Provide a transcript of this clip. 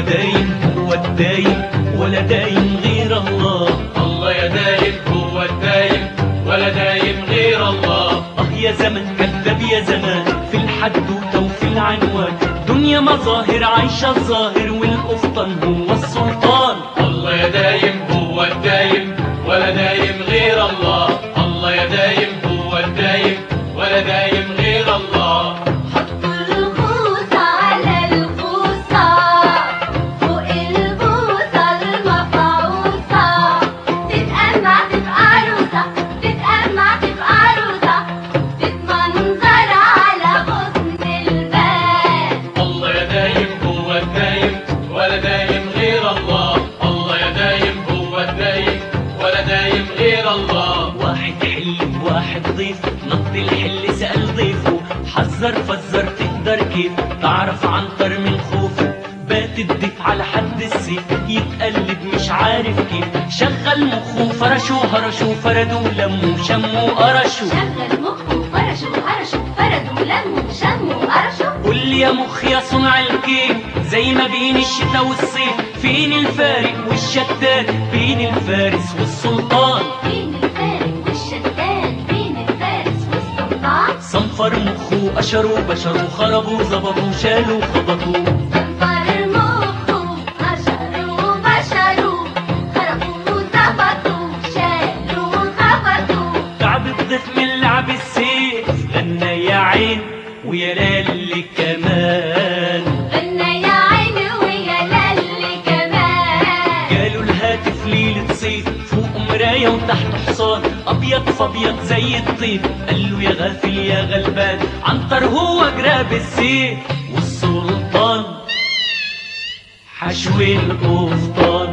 دايم هو الدايم ولا دايم غير الله الله يا دايم هو الدايم ولا دايم غير الله اه يا زمن كذاب يا زمان في الحدوتة وفي العنوان دنيا مظاهر عايشة الظاهر والقفطان هو السلطان الله يا دايم هو الدايم ولا دايم غير الله الله يا دايم هو الدايم ولا دايم غير الله حطوا البوصة على البوصة فوق البوصة المفعوصة تتقمع تبقى عروسة تتقمع تبقى عروسة تتمنظر على غصن الباب الله يا دايم هو الدايم ولا دايم غير الله الله يا دايم هو الدايم ولا دايم غير الله واحد حل واحد ضيف نط الحل سأل ضيفه حذر فزر تقدر كيف تعرف عنتر من خوفه بات الضيف على حد السيف يتقلب مش عارف كيف شغل مخه فرشه هرشه فردوا لموا شموا قرشوا شغل مخه فرشوا هرشوا فردوا لموا شموا قرشوا قول لي يا مخ يا صنع الكيف زي ما بين الشتاء والصيف فين الفارق والشتات بين الفارس والسلطان بين الفارق والشتان بين الفارس والسلطان صنفر مخه قشروا بشروا خربوا ظبطوا شالوا خبطوا صنفر مخه قشروا بشروا خربوا ظبطوا شالوا خبطوا تعب الضيف من لعب السيف غنى يا عين ويا لالي كمان غنى يا عيني ويا للي كمان جاله الهاتف ليلة صيف فوق مراية وتحت حصان أبيض فأبيض زي الطيف قال له يا غافل يا غلبان عنتر هو جراب السيف والسلطان حشو القفطان